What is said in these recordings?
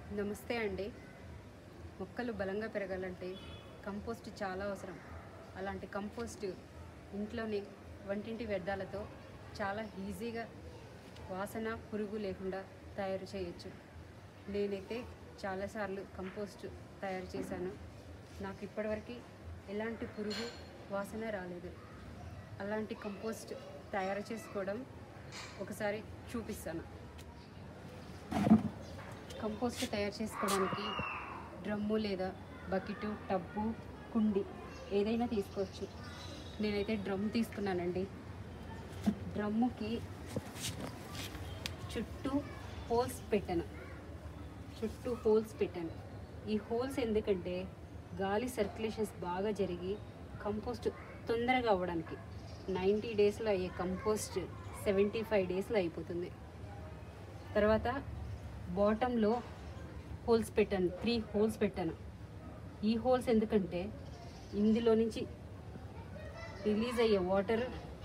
నమస్తే అండి మొక్కలు బలంగా పెరగాలంటే కంపోస్ట్ చాలా అవసరం అలాంటి కంపోస్ట్ ఇంట్లోనే వంటింటి వ్యర్థాలతో చాలా ఈజీగా వాసన పురుగు లేకుండా తయారు చేయొచ్చు నేనైతే చాలాసార్లు కంపోస్ట్ తయారు చేశాను నాకు ఇప్పటివరకు ఎలాంటి పురుగు వాసన రాలేదు అలాంటి కంపోస్ట్ తయారు చేసుకోవడం ఒకసారి చూపిస్తాను కంపోస్ట్ తయారు చేసుకోవడానికి డ్రమ్ము లేదా బకెట్ టబ్బు కుండి ఏదైనా తీసుకోవచ్చు నేనైతే డ్రమ్ తీసుకున్నానండి డ్రమ్ముకి చుట్టూ హోల్స్ పెట్టాను చుట్టూ హోల్స్ పెట్టాను ఈ హోల్స్ ఎందుకంటే గాలి సర్క్యులేషన్స్ బాగా జరిగి కంపోస్ట్ తొందరగా అవ్వడానికి నైంటీ డేస్లో అయ్యే కంపోస్ట్ సెవెంటీ ఫైవ్ డేస్లో అయిపోతుంది తర్వాత బాటంలో హోల్స్ పెట్టాను త్రీ హోల్స్ పెట్టాను ఈ హోల్స్ ఎందుకంటే ఇందులో నుంచి రిలీజ్ అయ్యే వాటర్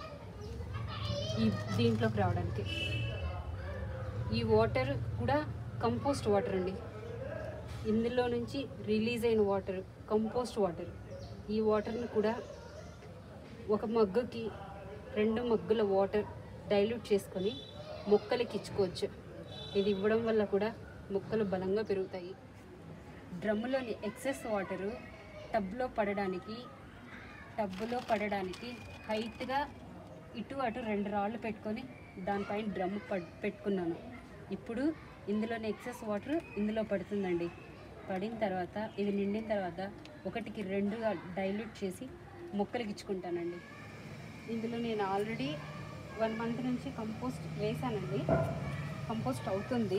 ఈ దీంట్లోకి రావడానికి ఈ వాటర్ కూడా కంపోస్ట్ వాటర్ అండి ఇందులో నుంచి రిలీజ్ అయిన వాటర్ కంపోస్ట్ వాటర్ ఈ వాటర్ని కూడా ఒక మగ్గుకి రెండు మగ్గుల వాటర్ డైల్యూట్ చేసుకొని మొక్కలకి ఇచ్చుకోవచ్చు ఇది ఇవ్వడం వల్ల కూడా మొక్కలు బలంగా పెరుగుతాయి డ్రమ్ములోని ఎక్సెస్ వాటరు టబ్లో పడడానికి టబ్బులో పడడానికి హైట్గా ఇటు అటు రెండు రాళ్ళు పెట్టుకొని దానిపైన డ్రమ్ పడ్ పెట్టుకున్నాను ఇప్పుడు ఇందులోని ఎక్సెస్ వాటర్ ఇందులో పడుతుందండి పడిన తర్వాత ఇది నిండిన తర్వాత ఒకటికి రెండుగా డైల్యూట్ చేసి మొక్కలకి ఇచ్చుకుంటానండి ఇందులో నేను ఆల్రెడీ వన్ మంత్ నుంచి కంపోస్ట్ వేసానండి కంపోస్ట్ అవుతుంది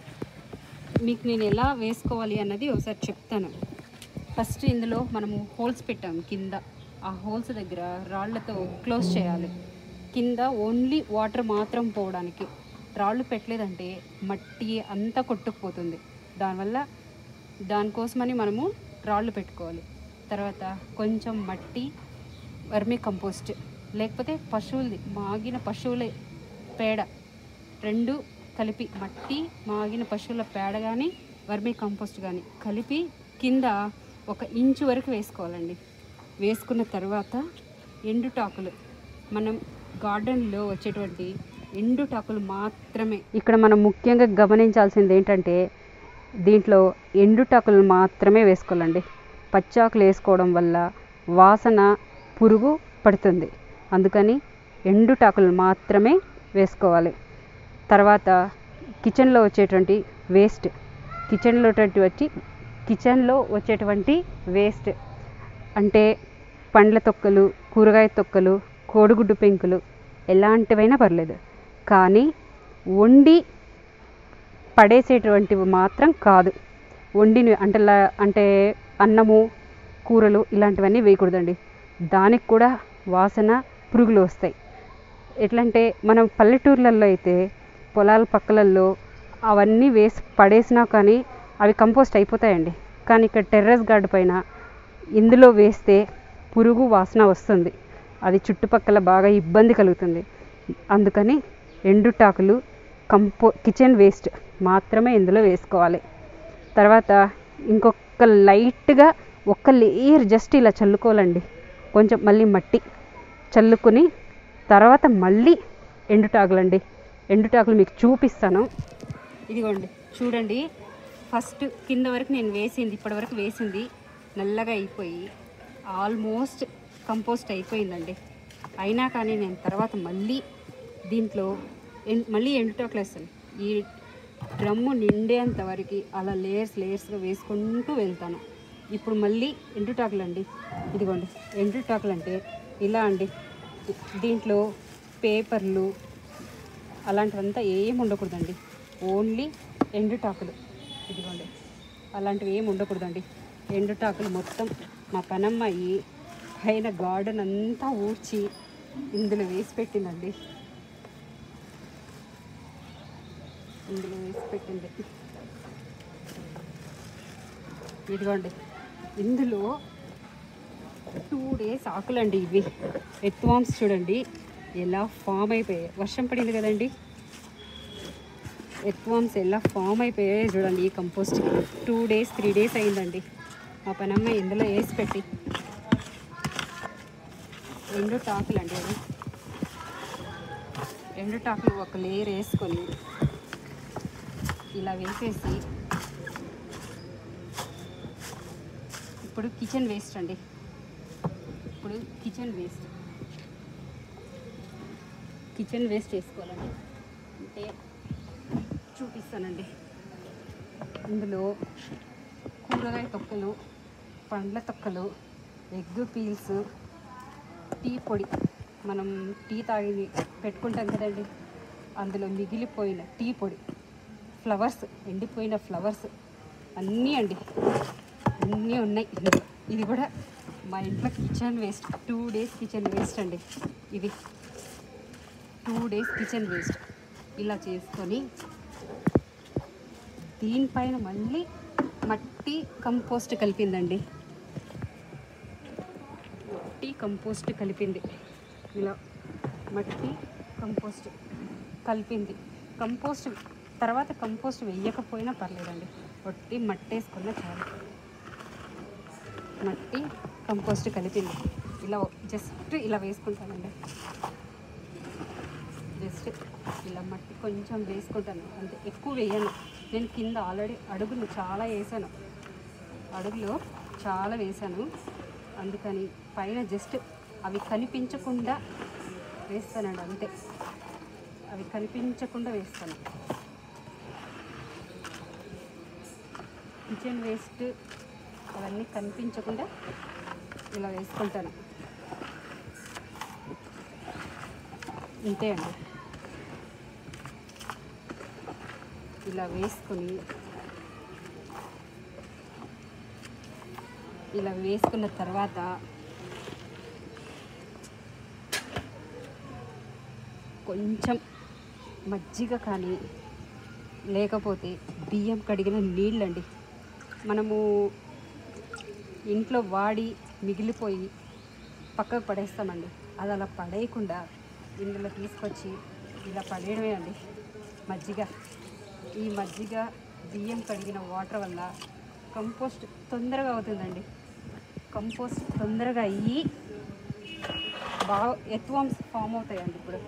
మీకు నేను ఎలా వేసుకోవాలి అన్నది ఒకసారి చెప్తాను ఫస్ట్ ఇందులో మనము హోల్స్ పెట్టాం కింద ఆ హోల్స్ దగ్గర రాళ్లతో క్లోజ్ చేయాలి కింద ఓన్లీ వాటర్ మాత్రం పోవడానికి రాళ్ళు పెట్టలేదంటే మట్టి అంతా కొట్టుకుపోతుంది దానివల్ల దానికోసమని మనము రాళ్ళు పెట్టుకోవాలి తర్వాత కొంచెం మట్టి వర్మీ కంపోస్ట్ లేకపోతే పశువులది మాగిన పశువుల పేడ రెండు కలిపి మట్టి మాగిన పశువుల పేడ కానీ వర్మీ కంపోస్ట్ కానీ కలిపి కింద ఒక ఇంచు వరకు వేసుకోవాలండి వేసుకున్న తర్వాత ఎండుటాకులు మనం గార్డెన్లో వచ్చేటువంటి ఎండుటాకులు మాత్రమే ఇక్కడ మనం ముఖ్యంగా గమనించాల్సింది ఏంటంటే దీంట్లో ఎండుటాకులు మాత్రమే వేసుకోవాలండి పచ్చాకులు వేసుకోవడం వల్ల వాసన పురుగు పడుతుంది అందుకని ఎండుటాకులు మాత్రమే వేసుకోవాలి తర్వాత కిచెన్లో వచ్చేటువంటి వేస్ట్ కిచెన్లో వచ్చి కిచెన్లో వచ్చేటువంటి వేస్ట్ అంటే పండ్ల తొక్కలు కూరగాయ తొక్కలు కోడిగుడ్డు పెంకులు ఎలాంటివైనా పర్లేదు కానీ వండి పడేసేటువంటివి మాత్రం కాదు వండిని అంటే లా- అంటే అన్నము కూరలు ఇలాంటివన్నీ వేయకూడదండి దానికి కూడా వాసన పురుగులు వస్తాయి ఎట్లంటే మనం పల్లెటూర్లలో అయితే పొలాల పక్కలలో అవన్నీ వేసి పడేసినా కానీ అవి కంపోస్ట్ అయిపోతాయండి కానీ ఇక్కడ టెర్రస్ గార్డ్ పైన ఇందులో వేస్తే పురుగు వాసన వస్తుంది అది చుట్టుపక్కల బాగా ఇబ్బంది కలుగుతుంది అందుకని ఎండుటాకులు కంపో కిచెన్ వేస్ట్ మాత్రమే ఇందులో వేసుకోవాలి తర్వాత ఇంకొక లైట్గా ఒక్క లేయర్ జస్ట్ ఇలా చల్లుకోవాలండి కొంచెం మళ్ళీ మట్టి చల్లుకొని తర్వాత మళ్ళీ ఎండుటాకులండి ఎండుటాకులు మీకు చూపిస్తాను ఇదిగోండి చూడండి ఫస్ట్ కింద వరకు నేను వేసింది ఇప్పటివరకు వేసింది నల్లగా అయిపోయి ఆల్మోస్ట్ కంపోస్ట్ అయిపోయిందండి అయినా కానీ నేను తర్వాత మళ్ళీ దీంట్లో ఎన్- మళ్ళీ ఎండుటాకులు వేస్తాను ఈ డ్రమ్ము నిండేంత వరకు అలా లేయర్స్ లేయర్స్గా వేసుకుంటూ వెళ్తాను ఇప్పుడు మళ్ళీ ఎండుటాకులు అండి ఇదిగోండి ఎండుటాకులు అంటే ఇలా అండి దీంట్లో పేపర్లు అలాంటివంతా ఏం ఉండకూడదండి ఓన్లీ ఎండుటాకులు ఇదిగోండి అలాంటివి ఏం ఉండకూడదండి ఎండుటాకులు మొత్తం మా పనమ్మాయి పైన గార్డెన్ అంతా ఊడ్చి ఇందులో వేసి పెట్టిందండి ఇందులో వేసి పెట్టింది ఇదిగోండి ఇందులో టూ డేస్ ఆకులండి ఇవి ఎత్వామ్స్ చూడండి ఎలా ఫామ్ అయిపోయాయి వర్షం పడింది కదండి ఎత్వామ్స్ ఎలా ఫామ్ అయిపోయాయో చూడండి ఈ compost two days three days అయిందండి మా పనమ్మ ఇందులో వేసి పెట్టి ఎండు టాకులు అండి అవి ఎండు టాకులు ఒక లేయర్ వేసుకొని ఇలా వేసేసి ఇప్పుడు కిచెన్ వేస్ట్ అండి ఇప్పుడు కిచెన్ వేస్ట్ కిచెన్ వేస్ట్ వేసుకోవాలండి అంటే చూపిస్తానండి ఇందులో కూరగాయ తొక్కలు పండ్ల తొక్కలు ఎగ్ పీల్స్ టీ పొడి మనం టీ తాగి పెట్టుకుంటాం కదండి అందులో మిగిలిపోయిన టీ పొడి ఫ్లవర్స్ ఎండిపోయిన ఫ్లవర్స్ అన్నీ అండి అన్నీ ఉన్నాయి ఇది కూడా మా ఇంట్లో kitchen waste two days kitchen waste అండి ఇది టూ డేస్ కిచెన్ వేస్ట్ ఇలా చేసుకొని దీనిపైన మళ్ళీ మట్టి కంపోస్ట్ కలిపిందండి మట్టి కంపోస్ట్ కలిపింది ఇలా మట్టి కంపోస్ట్ కలిపింది కంపోస్ట్ తర్వాత కంపోస్ట్ వేయకపోయినా పర్లేదండి ఒట్టి మట్టి వేసుకున్నా చాలు మట్టి కంపోస్ట్ కలిపింది ఇలా జస్ట్ ఇలా వేసుకుంటానండి జస్ట్ ఇలా మట్టి కొంచెం వేసుకుంటాను అంతే ఎక్కువ వేయను నేను కింద ఆల్రెడీ అడుగులు చాలా వేసాను అడుగులు చాలా వేసాను అందుకని పైన జస్ట్ అవి కనిపించకుండా వేస్తానండి అంతే అవి కనిపించకుండా వేస్తాను కిచెన్ వేస్ట్ అవన్నీ కనిపించకుండా ఇలా వేసుకుంటాను ఇంతే అండి ఇలా వేసుకొని ఇలా వేసుకున్న తర్వాత కొంచెం మజ్జిగ కానీ లేకపోతే బియ్యం కడిగిన నీళ్ళండి మనము ఇంట్లో వాడి మిగిలిపోయి పక్కకు పడేస్తామండి అది అలా పడేయకుండా ఇందులో తీసుకొచ్చి ఇలా పడేయడమే అండి మజ్జిగ ఈ మజ్జిగ బియ్యం కడిగిన వాటర్ వల్ల కంపోస్ట్ తొందరగా అవుతుందండి కంపోస్ట్ తొందరగా అయ్యి బాగా ఎత్వామ్స్ ఫామ్ అవుతాయండి ఇప్పుడు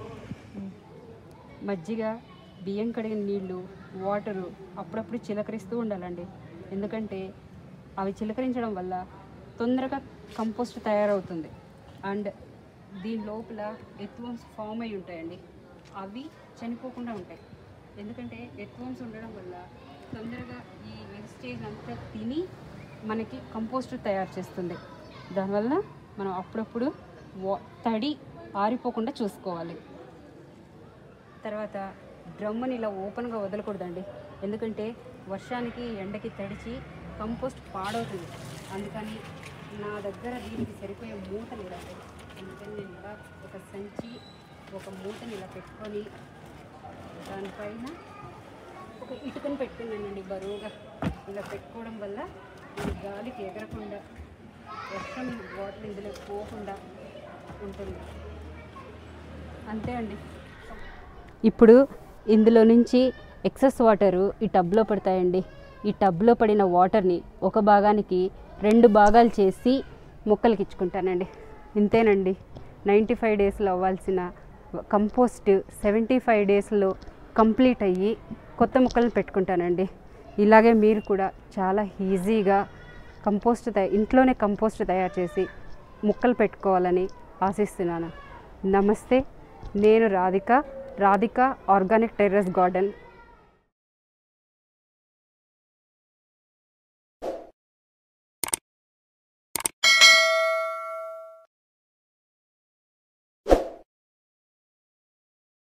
మజ్జిగ బియ్యం కడిగిన నీళ్ళు వాటరు అప్పుడప్పుడు చిలకరిస్తూ ఉండాలండి ఎందుకంటే అవి చిలకరించడం వల్ల తొందరగా కంపోస్ట్ తయారవుతుంది అండ్ దీని లోపల ఎత్వమ్స్ ఫామ్ అయి ఉంటాయండి అవి చనిపోకుండా ఉంటాయి ఎందుకంటే ఎత్వమ్స్ ఉండడం వల్ల తొందరగా ఈ వెజిటేజ్ అంతా తిని మనకి కంపోస్ట్ తయారు చేస్తుంది దానివల్ల మనం అప్పుడప్పుడు వా తడి ఆరిపోకుండా చూసుకోవాలి తర్వాత డ్రమ్ముని ఇలా ఓపెన్గా వదలకూడదండి ఎందుకంటే వర్షానికి ఎండకి తడిచి కంపోస్ట్ పాడవుతుంది అందుకని నా దగ్గర దీనికి సరిపోయే మూట లేదండి అందుకని నేను ఇలా ఒక సంచి ఒక మూటని ఇలా పెట్టుకొని దానిపైన ఒక ఇటుకని పెట్టుకున్నానండి బరువుగా ఇలా పెట్టుకోవడం వల్ల ఇది గాలికి ఎగరకుండా వర్షం వాటర్ ఇందులో పోకుండా ఉంటుంది అంతే అండి ఇప్పుడు ఇందులో నుంచి ఎక్సెస్ వాటరు ఈ టబ్లో పడతాయండి ఈ టబ్లో పడిన వాటర్ని ఒక భాగానికి రెండు భాగాలు చేసి మొక్కలకి ఇచ్చుకుంటానండి ఇంతేనండి నైంటీ ఫైవ్ డేస్లో అవ్వాల్సిన కంపోస్ట్ సెవెంటీ ఫైవ్ డేస్లో కంప్లీట్ అయ్యి కొత్త మొక్కలను పెట్టుకుంటానండి ఇలాగే మీరు కూడా చాలా ఈజీగా కంపోస్ట్ తయ ఇంట్లోనే కంపోస్ట్ తయారు చేసి మొక్కలు పెట్టుకోవాలని ఆశిస్తున్నాను నమస్తే నేను Radhika Radhika organic terrace garden